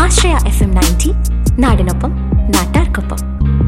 ആശ്രയ F M ninety നാടിനൊപ്പം നാട്ടാർക്കൊപ്പം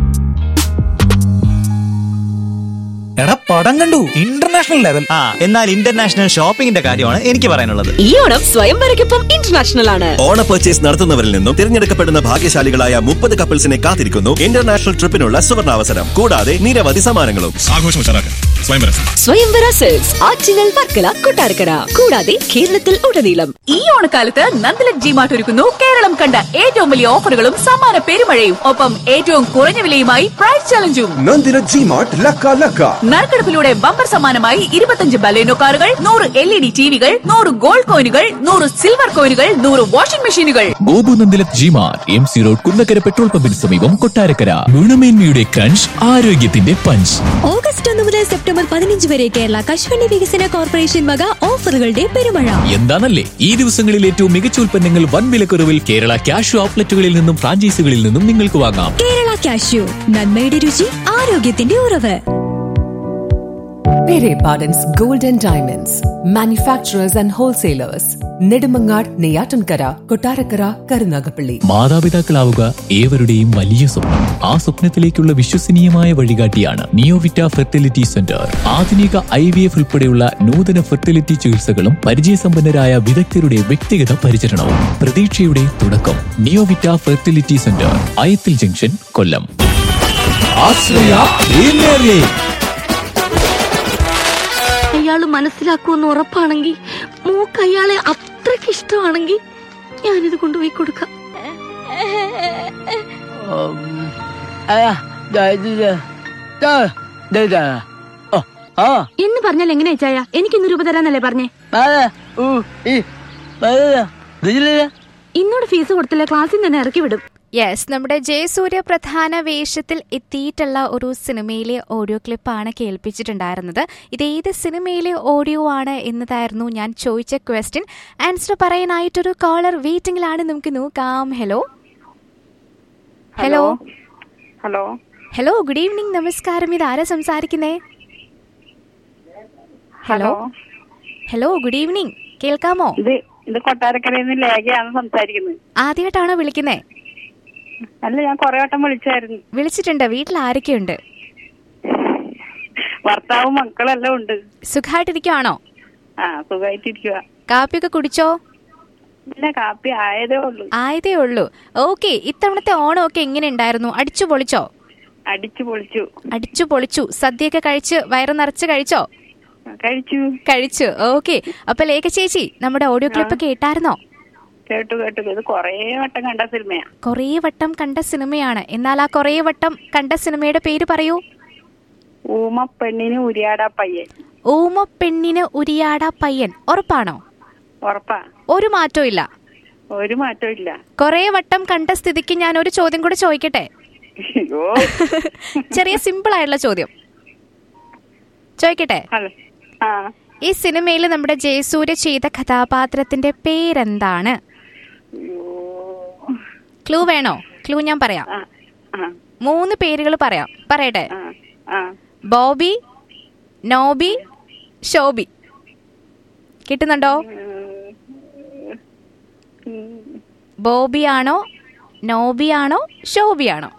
എടാ പടം കണ്ടു ഇന്റർനാഷണൽ ലെവൽ ആ എന്നാൽ ഇന്റർനാഷണൽ ഷോപ്പിംഗിന്റെ കാര്യമാണ് എനിക്ക് പറയാനുള്ളത് ഈ ഓണം സ്വയംവരയ്ക്കൊപ്പം ഇന്റർനാഷണൽ ആണ് ഓണ പർച്ചേസ് നടത്തുന്നവരിൽ നിന്നും തിരഞ്ഞെടുക്കപ്പെടുന്ന ഭാഗ്യശാലികളായ മുപ്പത് കപ്പിൾസിനെ കാത്തിരിക്കുന്നു ഇന്റർനാഷണൽ ട്രിപ്പിനുള്ള സുവർണാവസരം കൂടാതെ നിരവധി സമ്മാനങ്ങളും ആഘോഷം ഉഷാറാക്കാൻ സ്വയംവരം സ്വയംവര സെൽസ് ആറ്റിങ്ങൽ വർക്കല കൊട്ടാരക്കര കൂടാതെ കേരളത്തിൽ ഉടനീളം ഈ ഓണക്കാലത്ത് നന്ദലക് ജി മാർട്ട് ഒരുക്കുന്നു കേരളം കണ്ട ഏറ്റവും വലിയ ഓഫറുകളും സമ്മാന പെരുമഴയും ഒപ്പം ഏറ്റവും കുറഞ്ഞ വിലയുമായി പ്രൈസ് ചലഞ്ചും നന്ദിന ജി മാർട്ട് ലക്ക ലക്ക നറുക്കെടുപ്പിലൂടെ ബമ്പർ സമ്മാനമായി ഇരുപത്തഞ്ച് ബലേനോ കാറുകൾ നൂറ് എൽ ഇ ഡി ടിവികൾ നൂറ് ഗോൾഡ് കോയിനുകൾ നൂറ് സിൽവർ കോയിനുകൾ നൂറ് വാഷിംഗ് മെഷീനുകൾ Gopu Nandilath G mart M C road Kunnakkara petrol പമ്പിന് സമീപം കൊട്ടാരക്കര ഗുണമേന്മയുടെ ക്രഞ്ച് ആരോഗ്യത്തിന്റെ പഞ്ച് ഓഗസ്റ്റ് ഒന്ന് മുതൽ സെപ്റ്റംബർ പതിനഞ്ച് വരെ കേരള കശുവണ്ടി വികസന കോർപ്പറേഷൻ വക ഓഫറുകളുടെ പെരുമഴ എന്താണല്ലേ ഈ ദിവസങ്ങളിൽ ഏറ്റവും മികച്ച ഉൽപ്പന്നങ്ങൾ വൻ വിലക്കുറവിൽ കേരള ക്യാഷ് ഔട്ട്ലെറ്റുകളിൽ നിന്നും ഫ്രാഞ്ചൈസികളിൽ നിന്നും നിങ്ങൾക്ക് വാങ്ങാം കേരള കാഷ്യൂ നന്മയുടെ രുചി ആരോഗ്യത്തിന്റെ ഉറവ് Pere Pardon's Gold and Diamonds, manufacturers and wholesalers, Nedumangad, Neyatankara, Kotarakara, Karunagapalli. മാതാപിതാക്കളാവുക ഏവരുടെയും വലിയ സ്വപ്നം ആ സ്വപ്നത്തിലേക്കുള്ള വിശ്വസനീയമായ വഴികാട്ടിയാണ് നിയോവിറ്റ ഫെർട്ടിലിറ്റി സെന്റർ ആധുനിക ഐ വി എഫ് ഉൾപ്പെടെയുള്ള നൂതന ഫെർട്ടിലിറ്റി ചികിത്സകളും പരിചയസമ്പന്നരായ വിദഗ്ധരുടെ വ്യക്തിഗത പരിചരണവും പ്രതീക്ഷയുടെ തുടക്കം Neovita fertility centre Ayathil junction Kollam അയാള് മനസ്സിലാക്കുമെന്ന് ഉറപ്പാണെങ്കിൽ മോക്ക് അയാളെ അത്രയ്ക്ക് ഇഷ്ടമാണെങ്കിൽ ഞാനിത് കൊണ്ടുപോയി കൊടുക്കാം എന്ന് പറഞ്ഞാൽ എങ്ങനെ ചായ എനിക്ക് ഇന്ന് രൂപ തരാന്നല്ലേ പറഞ്ഞേ ഇന്നോട് ഫീസ് കൊടുത്തില്ല ക്ലാസ്സിൽ തന്നെ ഇറക്കി വിടും യെസ് നമ്മുടെ ജയസൂര്യ പ്രധാന വേഷത്തിൽ എത്തിയിട്ടുള്ള ഒരു സിനിമയിലെ ഓഡിയോ ക്ലിപ്പാണ് കേൾപ്പിച്ചിട്ടുണ്ടായിരുന്നത് ഇത് ഏത് സിനിമയിലെ ഓഡിയോ ആണ് എന്നതായിരുന്നു ഞാൻ ചോദിച്ച ക്വസ്റ്റ്യൻ ആൻസർ പറയാനായിട്ടൊരു കോളർ വെയിറ്റിംഗിലാണ് നമുക്ക് നോക്കാം hello hello hello hello good evening നമസ്കാരം ഇത് ആരാ സംസാരിക്കുന്നേ ഹലോ ഹലോ ഗുഡ് ഈവനിങ് കേൾക്കാമോ ഇത് ഇത് കൊട്ടാരക്കരയിൽ നിന്ന് ലേഖയാണ് സംസാരിക്കുന്നത് ആദ്യമായിട്ടാണോ വിളിക്കുന്നേ അല്ല ഞാൻ കൊറേ വട്ടം വിളിച്ചായിരുന്നു വിളിച്ചിട്ടുണ്ട് വീട്ടിൽ ആരൊക്കെയുണ്ട് ഭർത്താവും മക്കളെല്ലാം ഉണ്ട് സുഖമായിട്ടിരിക്കുവാണോ ആ സുഖമായിട്ടിരിക്കുക കാപ്പിയൊക്കെ കുടിച്ചോ ഇല്ല കാപ്പി ആയതേ ഉള്ളൂ ആയതേ ഉള്ളൂ ഓക്കെ ഇത്തവണത്തെ ഓണം ഒക്കെ എങ്ങനെ ഉണ്ടായിരുന്നു അടിച്ചു പൊളിച്ചോ അടിച്ചു പൊളിച്ചു അടിച്ചു പൊളിച്ചു സദ്യയൊക്കെ കഴിച്ച് വയറ് നിറച്ച് കഴിച്ചോ കഴിച്ചു കഴിച്ചു ഓക്കെ അപ്പൊ ലേഖ ചേച്ചി നമ്മുടെ ഓഡിയോ ക്ലിപ്പ് കേട്ടായിരുന്നോ കേട്ടു കേട്ടു ഇത് കൊറേ വട്ടം കണ്ട സിനിമയാ കുറേ വട്ടം കണ്ട സിനിമയാണ് എന്നാൽ ആ കുറേ വട്ടം കണ്ട സിനിമയുടെ പേര് പറയൂ ഊമ പെണ്ണിന് ഉരിയാടാ പയ്യൻ ഊമ പെണ്ണിന് ഉരിയാട പയ്യൻ ഉറപ്പാണോ ഉറപ്പാ ഒരു മാറ്റവും ഇല്ല ഒരു മാറ്റവും ഇല്ല കുറേ വട്ടം കണ്ട സ്ഥിതിക്ക് ഞാൻ ഒരു ചോദ്യം കൂടെ ചോദിക്കട്ടെ അയ്യോ ചെറിയ സിമ്പിൾ ആയിട്ടുള്ള ചോദ്യം ചോദിക്കട്ടെ ഹലോ ആ ഈ സിനിമയിൽ നമ്മുടെ ജയസൂര്യ ചെയ്ത കഥാപാത്രത്തിന്റെ പേരെന്താണ് ക്ലൂ വേണോ ക്ലൂ ഞാൻ പറയാം ആ മൂന്ന് പേരുകൾ പറയാം പറയട്ടെ ആ ബോബി നോബി ഷോബി കിട്ടുന്നുണ്ടോ ബോബിയാണോ നോബിയാണോ ഷോബിയാണോ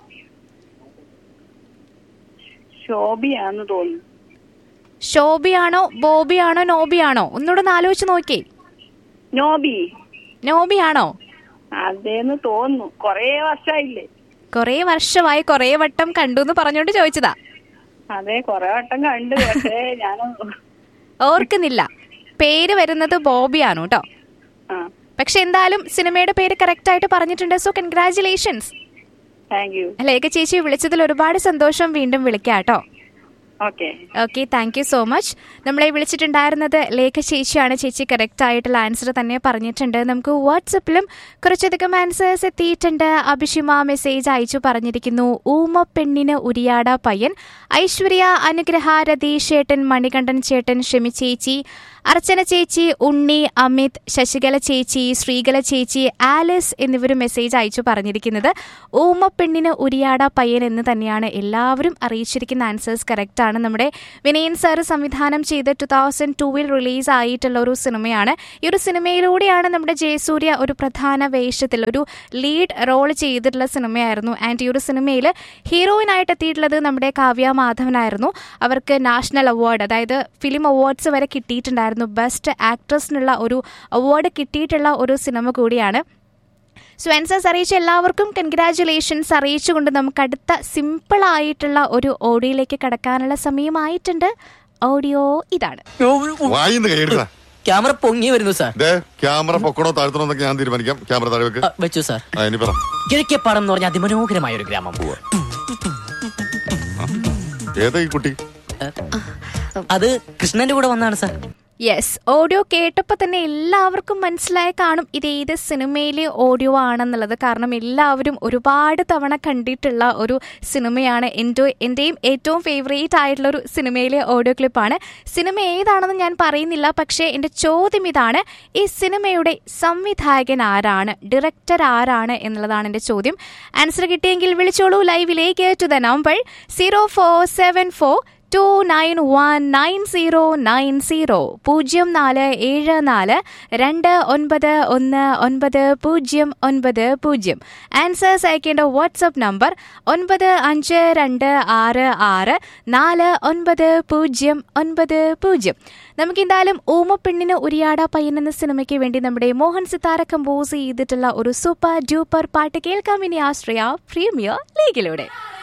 ശോഭിയാന്ന് തോന്നുന്നു ഷോബിയാണോ ബോബിയാണോ നോബിയാണോ ഒന്നുകൂടെ ഒന്ന് ആലോചിച്ച് നോക്കി നോബി നോബിയാണോ അതേന്ന് തോന്നുന്നു കൊറേ വർഷമായില്ലേ കൊറേ വർഷമായി കൊറേ വട്ടം കണ്ടു എന്ന് പറഞ്ഞോണ്ട് ചോദിച്ചതാ അതെ കൊറേ വട്ടം കണ്ടു പക്ഷേ ഞാൻ ഓർക്കുന്നില്ല പേര് വരുന്നത് ബോബിയാണ് കേട്ടോ ആ പക്ഷെ എന്തായാലും സിനിമയുടെ പേര് കറക്റ്റ് ആയിട്ട് പറഞ്ഞിട്ടുണ്ട് so congratulations thank you Lekha ചേച്ചി വിളിച്ചതിൽ ഒരുപാട് സന്തോഷം വീണ്ടും വിളിക്കാം കേട്ടോ okay okay thank you so much നമ്മളെ വിളിച്ചിട്ടുണ്ടായിരുന്നത് ലേഖ ചേച്ചിയാണ് ചേച്ചി കറക്റ്റ് ആയിട്ടുള്ള ആൻസർ തന്നെ പറഞ്ഞിട്ടുണ്ട് നമുക്ക് വാട്സപ്പിലും കുറച്ചധികം ആൻസേഴ്സ് എത്തിയിട്ടുണ്ട് അഭിഷിമ മെസ്സേജ് അയച്ചു പറഞ്ഞിരിക്കുന്നു ഊമ പെണ്ണിന് ഉരിയാട പയ്യൻ ഐശ്വര്യ അനുഗ്രഹ രതീഷ് ചേട്ടൻ മണികണ്ഠൻ ചേട്ടൻ ഷെമി ചേച്ചി അർച്ചന ചേച്ചി ഉണ്ണി അമിത് ശശികല ചേച്ചി ശ്രീകല ചേച്ചി ആലിസ് എന്നിവരും മെസ്സേജ് അയച്ചു പറഞ്ഞിരിക്കുന്നത് ഊമപ്പെണ്ണിന് ഉരിയാട പയ്യൻ എന്ന് തന്നെയാണ് എല്ലാവരും അറിയിച്ചിരിക്കുന്ന ആൻസേഴ്സ് കറക്റ്റ് ആണ് നമ്മുടെ വിനയൻ സാർ സംവിധാനം ചെയ്ത് ടു തൗസൻഡ് ടൂവിൽ റിലീസ് ആയിട്ടുള്ള ഒരു സിനിമയാണ് ഈ ഒരു സിനിമയിലൂടെയാണ് നമ്മുടെ ജയസൂര്യ ഒരു പ്രധാന വേഷത്തിൽ ഒരു ലീഡ് റോൾ ചെയ്തിട്ടുള്ള സിനിമയായിരുന്നു ആൻഡ് ഈ ഒരു സിനിമയിൽ ഹീറോയിനായിട്ട് എത്തിയിട്ടുള്ളത് നമ്മുടെ കാവ്യ മാധവനായിരുന്നു അവർക്ക് നാഷണൽ അവാർഡ് അതായത് ഫിലിം അവാർഡ്സ് വരെ കിട്ടിയിട്ടുണ്ടായിരുന്നു ബെസ്റ്റ് ആക്ട്രസിനുള്ള ഒരു അവാർഡ് കിട്ടിയിട്ടുള്ള ഒരു സിനിമ കൂടിയാണ് സോ ആൻസേഴ്സ് അറിയിച്ച എല്ലാവർക്കും കൺഗ്രാറ്റുലേഷൻസ് അറിയിച്ചുകൊണ്ട് നമുക്ക് അടുത്ത സിമ്പിൾ ആയിട്ടുള്ള ഒരു ഓഡിയോയിലേക്ക് കടക്കാനുള്ള സമയമായിട്ടുണ്ട് ഓഡിയോ ഇതാണ് വായിന്ന് കൈയെടുത്ത ക്യാമറ പൊങ്ങി വരുന്നു സാർ ദേ ക്യാമറ പൊക്കണോ താഴ്ത്തണോ എന്നൊക്കെ ഞാൻ തീരുമാനിക്കാം ക്യാമറ താഴെ വെക്ക് വെച്ചു സാർ ആ ഇനി പറ കിഴക്കേപ്പാടം എന്ന് പറഞ്ഞ അതിമനോഹരമായ ഒരു ഗ്രാമം ഏതാ ഈ കുട്ടി അത് കൃഷ്ണന്റെ കൂടെ വന്നാണ് സാർ യെസ് ഓഡിയോ കേട്ടപ്പോൾ തന്നെ എല്ലാവർക്കും മനസ്സിലായി കാണും ഇത് ഏത് സിനിമയിലെ ഓഡിയോ ആണെന്നുള്ളത് കാരണം എല്ലാവരും ഒരുപാട് തവണ കണ്ടിട്ടുള്ള ഒരു സിനിമയാണ് എൻ്റെ എൻ്റെയും ഏറ്റവും ഫേവറേറ്റ് ആയിട്ടുള്ള ഒരു സിനിമയിലെ ഓഡിയോ ക്ലിപ്പാണ് സിനിമ ഏതാണെന്ന് ഞാൻ പറയുന്നില്ല പക്ഷേ എൻ്റെ ചോദ്യം ഇതാണ് ഈ സിനിമയുടെ സംവിധായകൻ ആരാണ് ഡയറക്ടർ ആരാണ് എന്നുള്ളതാണ് എൻ്റെ ചോദ്യം ആൻസർ കിട്ടിയെങ്കിൽ വിളിച്ചോളൂ ലൈവിലേക്ക് to the number zero four seven four two nine one nine zero nine zero പൂജ്യം നാല് ഏഴ് നാല് രണ്ട് ഒൻപത് ഒന്ന് ഒൻപത് പൂജ്യം ഒൻപത് പൂജ്യം ആൻസേഴ്സ് അയക്കേണ്ട വാട്സപ്പ് നമ്പർ ഒൻപത് അഞ്ച് രണ്ട് ആറ് ആറ് നാല് ഒൻപത് പൂജ്യം ഒൻപത് പൂജ്യം നമുക്ക് എന്തായാലും ഊമപ്പെണ്ണിന് ഉരിയാട പയ്യൻ എന്ന സിനിമയ്ക്ക് വേണ്ടി നമ്മുടെ മോഹൻ സിത്താര കമ്പോസ് ചെയ്തിട്ടുള്ള ഒരു സൂപ്പർ ഡ്യൂപ്പർ പാട്ട് കേൾക്കാം ഇനി ആശ്രയ പ്രീമിയർ ലീഗിലൂടെ